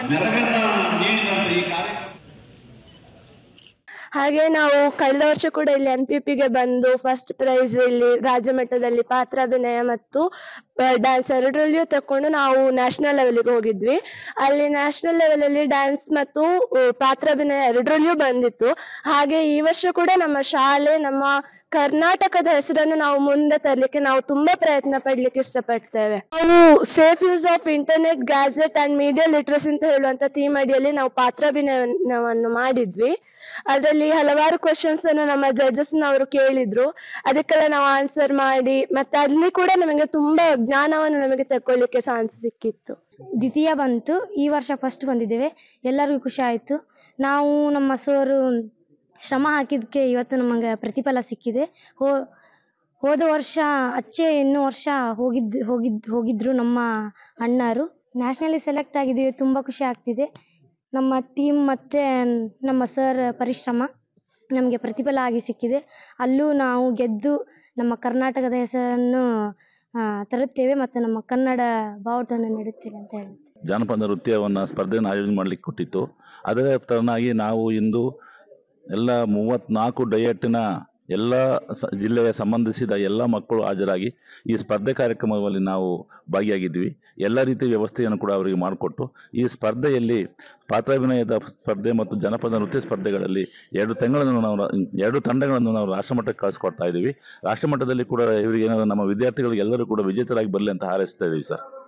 ಮೆರಗನ್ನ ನೀಡಿದಂತ ಈ ಕಾರ್ಯಕ್ರಮ ಹಾಗೆ ನಾವು ಕಳೆದ ವರ್ಷ ಕೂಡ ಇಲ್ಲಿ ಎನ್ ಪಿ ಪಿಗೆ ಬಂದು ಫಸ್ಟ್ ಪ್ರೈಸ್ ಇಲ್ಲಿ ರಾಜ್ಯ ಮಟ್ಟದಲ್ಲಿ ಪಾತ್ರಾಭಿನಯ ಮತ್ತು ಡ್ಯಾನ್ಸ್ ಎರಡರಲ್ಲಿಯೂ ತಕೊಂಡು ನಾವು ನ್ಯಾಷನಲ್ ಲೆವೆಲ್ಗೆ ಹೋಗಿದ್ವಿ ಅಲ್ಲಿ ನ್ಯಾಷನಲ್ ಲೆವೆಲಲ್ಲಿ ಡ್ಯಾನ್ಸ್ ಮತ್ತು ಆ, ಪಾತ್ರಾಭಿನಯ ಎರಡರಲ್ಲಿಯೂ ಬಂದಿತ್ತು ಹಾಗೆ ಈ ವರ್ಷ ಕೂಡ ನಮ್ಮ ಶಾಲೆ ನಮ್ಮ ಕರ್ನಾಟಕದ ಹೆಸರನ್ನು ನಾವು ಮುಂದೆ ತರಲಿಕ್ಕೆ ನಾವು ತುಂಬಾ ಪ್ರಯತ್ನ ಪಡ್ಲಿಕ್ಕೆ ಇಷ್ಟಪಡ್ತೇವೆ ನಾವು safe use of internet gadget and media literacy ಅಂತ ಹೇಳುವಂತ ಥೀಮ್ ಅಡಿಯಲ್ಲಿ ನಾವು ಪಾತ್ರಾಭಿನಯವನ್ನು ಮಾಡಿದ್ವಿ ಅದರಲ್ಲಿ ಹಲವಾರು ಕ್ವಶನ್ಸ್ ಅನ್ನು ನಮ್ಮ ಜಡ್ಜಸ್ ನವರು ಕೇಳಿದ್ರು ಅದಕ್ಕೆಲ್ಲ ನಾವು ಆನ್ಸರ್ ಮಾಡಿ ಮತ್ತೆ ಅಲ್ಲಿ ಕೂಡ ನಮಗೆ ತುಂಬಾ ಜ್ಞಾನವನ್ನು ನಮಗೆ ತಕೊಳ್ಳಿಕ್ಕೆ ಚಾನ್ಸ್ ಸಿಕ್ಕಿತ್ತು ದ್ವಿತೀಯ ಬಂತು ಈ ವರ್ಷ ಫಸ್ಟ್ ಬಂದಿದ್ದೇವೆ ಎಲ್ಲರಿಗೂ ಖುಷಿ ಆಯಿತು ನಾವು ನಮ್ಮ ಸರು ಶ್ರಮ ಹಾಕಿದ್ದಕ್ಕೆ ಇವತ್ತು ನಮಗೆ ಪ್ರತಿಫಲ ಸಿಕ್ಕಿದೆ ಹೋ ಹೋದ ವರ್ಷ ಅಚ್ಚೆ ಇನ್ನೂ ವರ್ಷ ಹೋಗಿದ್ದು ಹೋಗಿದ್ದು ಹೋಗಿದ್ರು ನಮ್ಮ ಅಣ್ಣರು ನ್ಯಾಷನಲಿ ಸೆಲೆಕ್ಟ್ ಆಗಿದ್ದೀವಿ ತುಂಬ ಖುಷಿ ಆಗ್ತಿದೆ ನಮ್ಮ ಟೀಮ್ ಮತ್ತು ನಮ್ಮ ಸರ್ ಪರಿಶ್ರಮ ನಮಗೆ ಪ್ರತಿಫಲ ಆಗಿ ಸಿಕ್ಕಿದೆ ಅಲ್ಲೂ ನಾವು ಗೆದ್ದು ನಮ್ಮ ಕರ್ನಾಟಕದ ಹೆಸರನ್ನು ಆ, ತರುತ್ತೇವೆ ಮತ್ತು ನಮ್ಮ ಕನ್ನಡ ಬಾವುಟವನ್ನು ನೀಡುತ್ತೇವೆ ಅಂತ ಹೇಳ್ತೇವೆ ಜಾನಪದ ನೃತ್ಯವನ್ನು ಸ್ಪರ್ಧೆಯನ್ನು ಆಯೋಜನೆ ಮಾಡಲಿಕ್ಕೆ ಕೊಟ್ಟಿತ್ತು ಅದರ ತರನಾಗಿ ನಾವು ಇಂದು ಎಲ್ಲ ಮೂವತ್ತ್ನಾಲ್ಕು ಡಯಟಿನ ಎಲ್ಲ ಸ ಜಿಲ್ಲೆಗೆ ಸಂಬಂಧಿಸಿದ ಎಲ್ಲ ಮಕ್ಕಳು ಹಾಜರಾಗಿ ಈ ಸ್ಪರ್ಧೆ ಕಾರ್ಯಕ್ರಮದಲ್ಲಿ ನಾವು ಭಾಗಿಯಾಗಿದ್ವಿ ಎಲ್ಲ ರೀತಿಯ ವ್ಯವಸ್ಥೆಯನ್ನು ಕೂಡ ಅವರಿಗೆ ಮಾಡಿಕೊಟ್ಟು ಈ ಸ್ಪರ್ಧೆಯಲ್ಲಿ ಪಾತ್ರಾಭಿನಯದ ಸ್ಪರ್ಧೆ ಮತ್ತು ಜನಪದ ನೃತ್ಯ ಸ್ಪರ್ಧೆಗಳಲ್ಲಿ ಎರಡು ತಂಡಗಳನ್ನು ನಾವು ಎರಡು ತಂಡಗಳನ್ನು ನಾವು ರಾಷ್ಟ್ರಮಟ್ಟಕ್ಕೆ ಕಳಿಸ್ಕೊಡ್ತಾ ಇದ್ದೀವಿ ರಾಷ್ಟ್ರಮಟ್ಟದಲ್ಲಿ ಕೂಡ ಇವರಿಗೆ ಏನಾದರೂ ನಮ್ಮ ವಿದ್ಯಾರ್ಥಿಗಳು ಎಲ್ಲರೂ ಕೂಡ ವಿಜೇತರಾಗಿ ಬರಲಿ ಅಂತ ಹಾರೈಸ್ತಾ ಇದ್ದೀವಿ ಸರ್